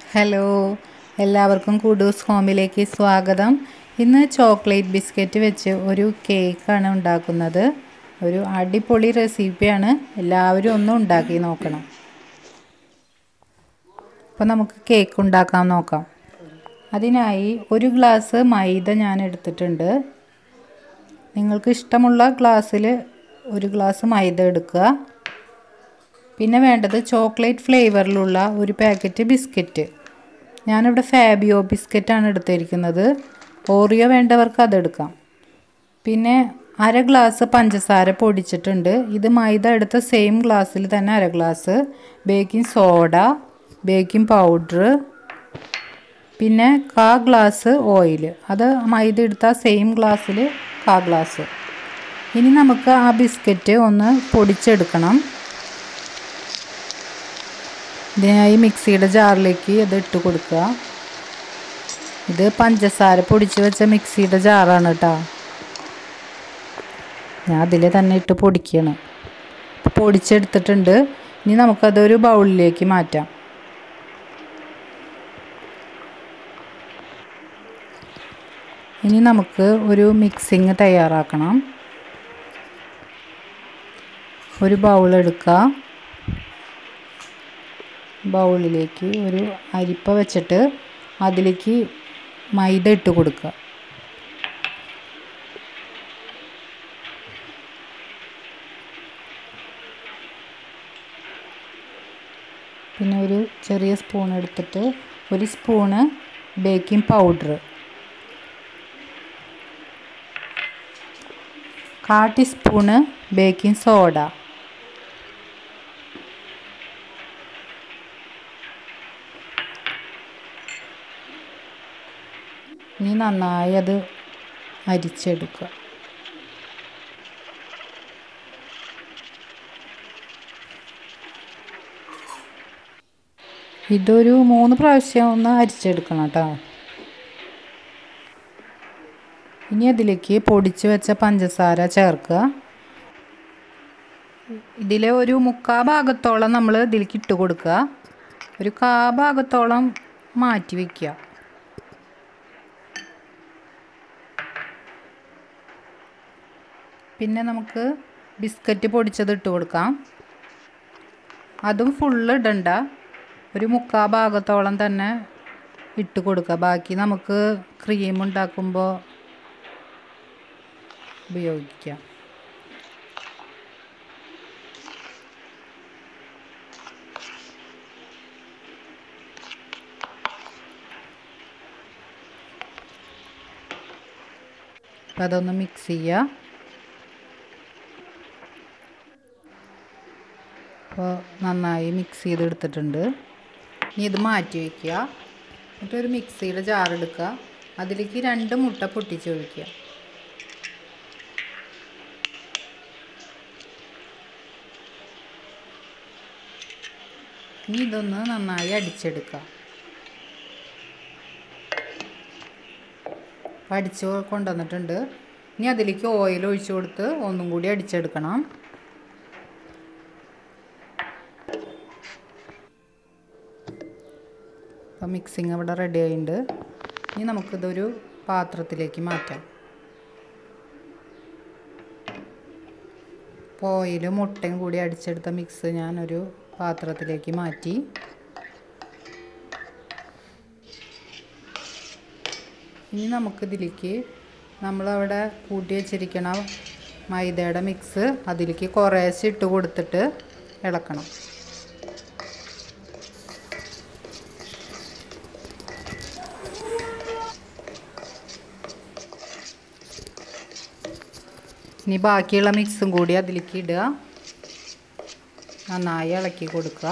hello എല്ലാവർക്കും Kudus ഹോമിലേക്ക് സ്വാഗതം ഇന്ന് ചോക്ലേറ്റ് ബിസ്ക്കറ്റ് വെച്ച് ഒരു കേക്കാണ് ഉണ്ടാക്കുന്നത് ഒരു അടിപൊളി റെസിപ്പിയാണ് എല്ലാവരും ഒന്ന് ഉണ്ടാക്കി നോക്കണം അപ്പോൾ നമുക്ക് കേക്ക് ഉണ്ടാക്കാൻ നോക്കാം അതിനായി ഒരു ഗ്ലാസ് മൈദ ഞാൻ എടുത്തിട്ടുണ്ട് നിങ്ങൾക്ക് ഇഷ്ടമുള്ള ഗ്ലാസ്സിൽ ഒരു ഗ്ലാസ് മൈദ എടുക്കുക പിന്നെ വേണ്ടത് ചോക്ലേറ്റ് ഫ്ലേവറിലുള്ള ഒരു പാക്കറ്റ് ബിസ്ക്കറ്റ് ഞാനിവിടെ ഫാബിയോ ബിസ്ക്കറ്റാണ് എടുത്തിരിക്കുന്നത് ഓറിയോ വേണ്ടവർക്ക് അതെടുക്കാം പിന്നെ അര ഗ്ലാസ് പഞ്ചസാര പൊടിച്ചിട്ടുണ്ട് ഇത് മൈദ എടുത്ത സെയിം ഗ്ലാസ്സിൽ തന്നെ അര glass baking soda baking powder പിന്നെ കാ ഗ്ലാസ് ഓയിൽ അത് മൈദ എടുത്ത സെയിം ഗ്ലാസ്സിൽ കാ ഗ്ലാസ് ഇനി നമുക്ക് ആ ബിസ്ക്കറ്റ് ഒന്ന് പൊടിച്ചെടുക്കണം ഇതിനായി മിക്സിയുടെ ജാറിലേക്ക് ഇത് ഇട്ട് കൊടുക്കുക ഇത് പഞ്ചസാര പൊടിച്ച് വെച്ച മിക്സിയുടെ ജാറാണ് കേട്ടോ ഞാൻ അതിൽ തന്നെ ഇട്ട് പൊടിക്കണം പൊടിച്ചെടുത്തിട്ടുണ്ട് ഇനി നമുക്കതൊരു ബൗളിലേക്ക് മാറ്റാം ഇനി നമുക്ക് ഒരു മിക്സിങ് തയ്യാറാക്കണം ഒരു ബൗൾ എടുക്കുക ബൗളിലേക്ക് ഒരു അരിപ്പ വെച്ചിട്ട് അതിലേക്ക് മൈദ ഇട്ട് കൊടുക്കുക പിന്നെ ഒരു ചെറിയ സ്പൂൺ എടുത്തിട്ട് ഒരു സ്പൂണ് ബേക്കിംഗ് പൗഡർ കാ ടീസ്പൂണ് ബേക്കിംഗ് സോഡ ഇനി നന്നായി അത് അരിച്ചെടുക്കുക ഇതൊരു മൂന്ന് പ്രാവശ്യം ഒന്ന് അരിച്ചെടുക്കണം കേട്ടോ ഇനി അതിലേക്ക് പൊടിച്ച് വെച്ച പഞ്ചസാര ചേർക്കുക ഇതിലെ ഒരു മുക്കാ ഭാഗത്തോളം നമ്മൾ ഇതിലേക്ക് ഇട്ട് കൊടുക്കുക ഒരു കാ ഭാഗത്തോളം മാറ്റി വയ്ക്കുക പിന്നെ നമുക്ക് ബിസ്ക്കറ്റ് പൊടിച്ചത് ഇട്ട് കൊടുക്കാം അതും ഫുള്ള് ഇടണ്ട ഒരു മുക്കാ ഭാഗത്തോളം തന്നെ ഇട്ട് കൊടുക്കുക ബാക്കി നമുക്ക് ക്രീം ഉണ്ടാക്കുമ്പോൾ ഉപയോഗിക്കാം അപ്പം അതൊന്ന് മിക്സ് ചെയ്യുക അപ്പോൾ നന്നായി മിക്സ് ചെയ്തെടുത്തിട്ടുണ്ട് ഇനി ഇത് മാറ്റി വയ്ക്കുക എന്നിട്ടൊരു മിക്സിയുടെ ജാർ എടുക്കുക അതിലേക്ക് രണ്ട് മുട്ട പൊട്ടിച്ച് ഒഴിക്കുക ഇനി ഇതൊന്ന് നന്നായി അടിച്ചെടുക്കുക അടിച്ച് കൊണ്ടുവന്നിട്ടുണ്ട് ഇനി അതിലേക്ക് ഓയിൽ ഒഴിച്ചു കൊടുത്ത് ഒന്നും കൂടി അടിച്ചെടുക്കണം അപ്പോൾ മിക്സിങ് ഇവിടെ റെഡി ആയിട്ടുണ്ട് ഇനി നമുക്കിതൊരു പാത്രത്തിലേക്ക് മാറ്റാം അപ്പോൾ ഓയിലും മുട്ടയും കൂടി അടിച്ചെടുത്ത മിക്സ് ഞാനൊരു പാത്രത്തിലേക്ക് മാറ്റി ഇനി നമുക്കിതിലേക്ക് നമ്മളവിടെ കൂട്ടി വെച്ചിരിക്കണ മൈദയുടെ മിക്സ് അതിലേക്ക് കുറേശ്ശെ ഇട്ട് കൊടുത്തിട്ട് ഇളക്കണം ഇനി ബാക്കിയുള്ള മിക്സും കൂടി അതിലേക്ക് ഇടുക നന്നായി ഇളക്കി കൊടുക്കുക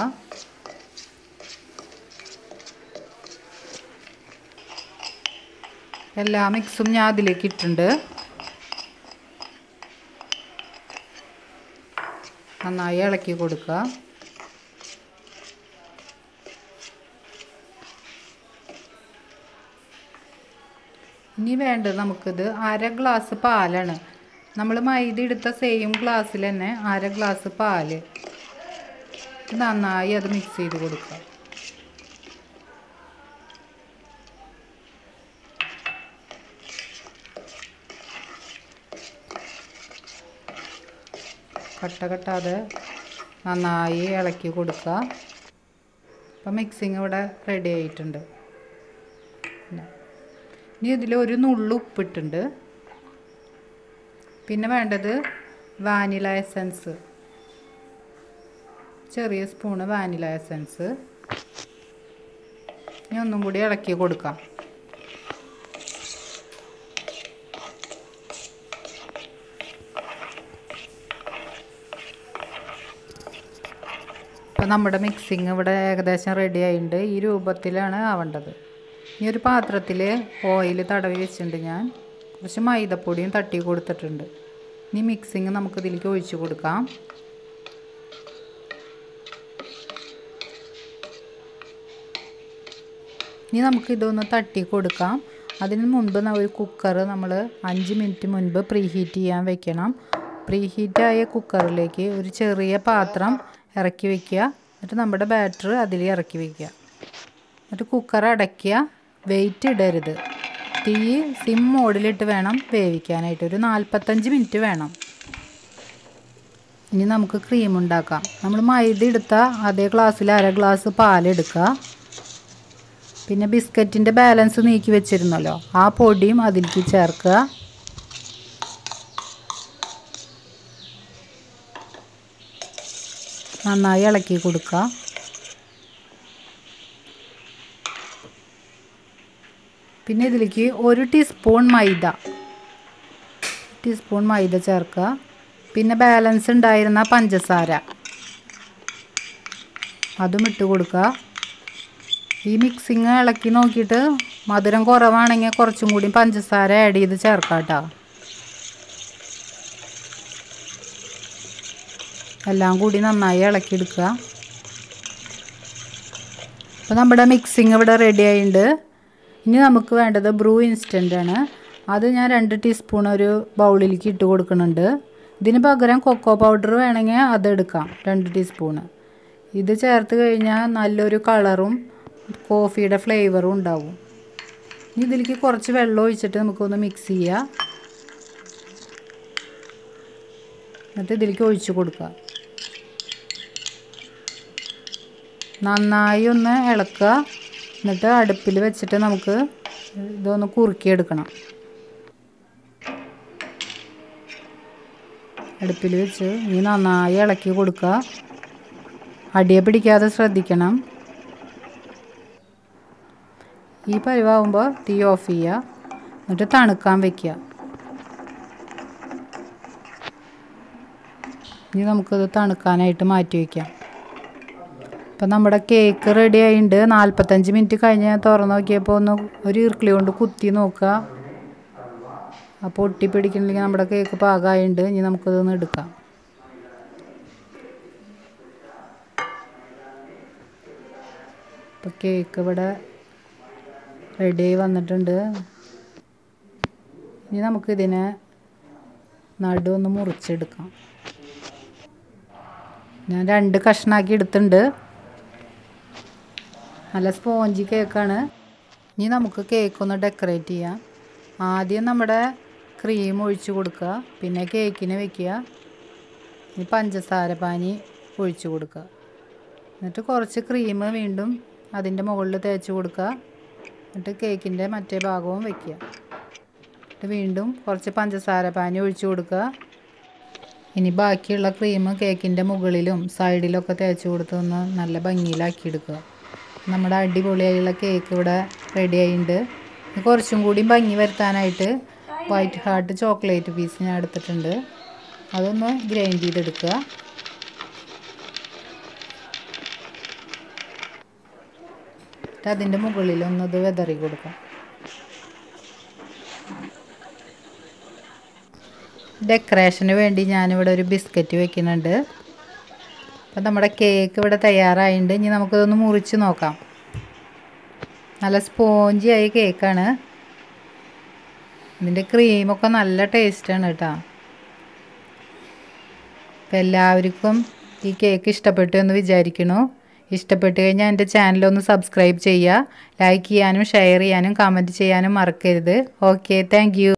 എല്ലാ മിക്സും ഞാൻ അതിലേക്ക് ഇട്ടിട്ടുണ്ട് നന്നായി ഇളക്കി കൊടുക്കുക ഇനി വേണ്ടത് നമുക്കിത് അര ഗ്ലാസ് പാലാണ് നമ്മൾ മൈദ എടുത്ത സെയിം ഗ്ലാസ്സിൽ തന്നെ അര ഗ്ലാസ് പാല് നന്നായി അത് മിക്സ് ചെയ്ത് കൊടുക്കുക കട്ട കെട്ടാതെ നന്നായി ഇളക്കി കൊടുക്കുക അപ്പം മിക്സിങ് ഇവിടെ റെഡി ആയിട്ടുണ്ട് ഇനി ഇതിൽ ഒരു നുള്ളു ഉപ്പിട്ടുണ്ട് പിന്നെ വേണ്ടത് വാനില എസൻസ് ചെറിയ സ്പൂണ് വാനില എസൻസ് ഇനി ഒന്നും കൂടി ഇളക്കി കൊടുക്കാം ഇപ്പം നമ്മുടെ മിക്സിങ് ഇവിടെ ഏകദേശം റെഡി ആയിട്ടുണ്ട് ഈ രൂപത്തിലാണ് ആവേണ്ടത് ഇനി ഒരു പാത്രത്തിൽ ഓയിൽ തടവി വെച്ചിട്ടുണ്ട് ഞാൻ കുറച്ച് മൈദപ്പൊടിയും തട്ടി കൊടുത്തിട്ടുണ്ട് ഇനി മിക്സിങ് നമുക്ക് ഇതിലേക്ക് ഒഴിച്ചു കൊടുക്കാം ഇനി നമുക്ക് ഇതൊന്ന് തട്ടി കൊടുക്കാം അതിന് മുൻപ് ഒരു കുക്കർ നമ്മൾ അഞ്ച് മിനിറ്റ് മുൻപ് പ്രീ ഹീറ്റ് ചെയ്യാൻ വെക്കണം പ്രീ ഹീറ്റായ കുക്കറിലേക്ക് ഒരു ചെറിയ പാത്രം ഇറക്കി വെക്കുക എന്നിട്ട് നമ്മുടെ ബാറ്റർ അതിൽ ഇറക്കി വെക്കുക എന്നിട്ട് കുക്കർ അടയ്ക്കുക വെയിറ്റ് ഇടരുത് തീ സിം മോഡിലിട്ട് വേണം വേവിക്കാനായിട്ട് ഒരു നാൽപ്പത്തഞ്ച് മിനിറ്റ് വേണം ഇനി നമുക്ക് ക്രീം ഉണ്ടാക്കാം നമ്മൾ മൈദ എടുത്ത അതേ ഗ്ലാസ്സിൽ അര ഗ്ലാസ് പാലെടുക്കുക പിന്നെ ബിസ്ക്കറ്റിൻ്റെ ബാലൻസ് നീക്കി വെച്ചിരുന്നല്ലോ ആ പൊടിയും അതിലേക്ക് ചേർക്കുക നന്നായി ഇളക്കി കൊടുക്കുക പിന്നെ ഇതിലേക്ക് ഒരു ടീസ്പൂൺ മൈദ ടീസ്പൂൺ മൈദ ചേർക്കുക പിന്നെ ബാലൻസ് ഉണ്ടായിരുന്ന പഞ്ചസാര അതും ഇട്ട് കൊടുക്കുക ഈ മിക്സിങ് ഇളക്കി നോക്കിയിട്ട് മധുരം കുറവാണെങ്കിൽ കുറച്ചും കൂടി പഞ്ചസാര ആഡ് ചെയ്ത് ചേർക്കാം കേട്ടോ എല്ലാം കൂടി നന്നായി ഇളക്കിയെടുക്കുക അപ്പോൾ നമ്മുടെ മിക്സിങ് ഇവിടെ റെഡി ആയിട്ടുണ്ട് ഇനി നമുക്ക് വേണ്ടത് ബ്രൂ ഇൻസ്റ്റൻ്റ് ആണ് അത് ഞാൻ രണ്ട് ടീസ്പൂൺ ഒരു ബൗളിലേക്ക് ഇട്ട് കൊടുക്കുന്നുണ്ട് ഇതിന് പകരം കൊക്കോ പൗഡർ വേണമെങ്കിൽ അതെടുക്കാം രണ്ട് ടീസ്പൂണ് ഇത് ചേർത്ത് കഴിഞ്ഞാൽ നല്ലൊരു കളറും കോഫിയുടെ ഫ്ലേവറും ഉണ്ടാവും ഇനി ഇതിലേക്ക് കുറച്ച് വെള്ളം ഒഴിച്ചിട്ട് നമുക്കൊന്ന് മിക്സ് ചെയ്യുക എന്നിട്ട് ഇതിലേക്ക് ഒഴിച്ച് കൊടുക്കുക നന്നായി ഒന്ന് ഇളക്കുക എന്നിട്ട് അടുപ്പിൽ വെച്ചിട്ട് നമുക്ക് ഇതൊന്ന് കുറുക്കിയെടുക്കണം അടുപ്പിൽ വെച്ച് ഇനി നന്നായി ഇളക്കി കൊടുക്കുക അടിയെ പിടിക്കാതെ ശ്രദ്ധിക്കണം ഈ പരിവാകുമ്പോൾ തീ ഓഫ് ചെയ്യുക എന്നിട്ട് തണുക്കാൻ വെക്കുക ഇനി നമുക്കിത് തണുക്കാനായിട്ട് മാറ്റി വയ്ക്കാം ഇപ്പം നമ്മുടെ കേക്ക് റെഡി ആയിട്ടുണ്ട് നാൽപ്പത്തഞ്ച് മിനിറ്റ് കഴിഞ്ഞ് തുറന്ന് നോക്കിയപ്പോൾ ഒന്ന് ഒരു ഇർക്കിളി കൊണ്ട് കുത്തി നോക്കുക അപ്പോൾ ഒട്ടിപ്പിടിക്കണമെങ്കിൽ നമ്മുടെ കേക്ക് പാകമായിട്ടുണ്ട് ഇനി നമുക്കിതൊന്ന് എടുക്കാം ഇപ്പോൾ കേക്ക് ഇവിടെ റെഡിയായി വന്നിട്ടുണ്ട് ഇനി നമുക്കിതിനെ നടു ഒന്ന് മുറിച്ചെടുക്കാം ഞാൻ രണ്ട് കഷ്ണാക്കി എടുത്തിട്ടുണ്ട് നല്ല സ്പോഞ്ചി കേക്കാണ് ഇനി നമുക്ക് കേക്ക് ഒന്ന് ഡെക്കറേറ്റ് ചെയ്യാം ആദ്യം നമ്മുടെ ക്രീം ഒഴിച്ച് കൊടുക്കുക പിന്നെ കേക്കിന് വെക്കുക ഇനി പഞ്ചസാര പാനി ഒഴിച്ച് കൊടുക്കുക എന്നിട്ട് കുറച്ച് ക്രീം വീണ്ടും അതിൻ്റെ മുകളിൽ തേച്ച് കൊടുക്കുക എന്നിട്ട് കേക്കിൻ്റെ മറ്റേ ഭാഗവും വെക്കുക എന്നിട്ട് വീണ്ടും കുറച്ച് പഞ്ചസാര പാനി ഒഴിച്ച് കൊടുക്കുക ഇനി ബാക്കിയുള്ള ക്രീം കേക്കിൻ്റെ മുകളിലും സൈഡിലൊക്കെ തേച്ച് കൊടുത്ത് ഒന്ന് നല്ല ഭംഗിയിലാക്കി എടുക്കുക നമ്മുടെ അടിപൊളിയായുള്ള കേക്ക് ഇവിടെ റെഡി ആയിട്ടുണ്ട് കുറച്ചും കൂടി ഭംഗി വരുത്താനായിട്ട് വൈറ്റ് ഹാർട്ട് ചോക്ലേറ്റ് പീസ് ഞാൻ എടുത്തിട്ടുണ്ട് അതൊന്ന് ഗ്രൈൻഡ് ചെയ്തെടുക്കുക എന്നിട്ട് അതിൻ്റെ മുകളിൽ ഒന്നത് വെതറി കൊടുക്കാം ഡെക്കറേഷന് വേണ്ടി ഞാനിവിടെ ഒരു ബിസ്ക്കറ്റ് വെക്കുന്നുണ്ട് അപ്പം നമ്മുടെ കേക്ക് ഇവിടെ തയ്യാറായിട്ടുണ്ട് ഇനി നമുക്കിതൊന്ന് മുറിച്ച് നോക്കാം നല്ല സ്പോഞ്ചി ആയ കേക്കാണ് ഇതിൻ്റെ ക്രീമൊക്കെ നല്ല ടേസ്റ്റാണ് കേട്ടോ അപ്പം എല്ലാവർക്കും ഈ കേക്ക് ഇഷ്ടപ്പെട്ടു എന്ന് വിചാരിക്കുന്നു ഇഷ്ടപ്പെട്ട് കഴിഞ്ഞാൽ എൻ്റെ ചാനലൊന്ന് സബ്സ്ക്രൈബ് ചെയ്യുക ലൈക്ക് ചെയ്യാനും ഷെയർ ചെയ്യാനും കമൻറ്റ് ചെയ്യാനും മറക്കരുത് ഓക്കെ താങ്ക്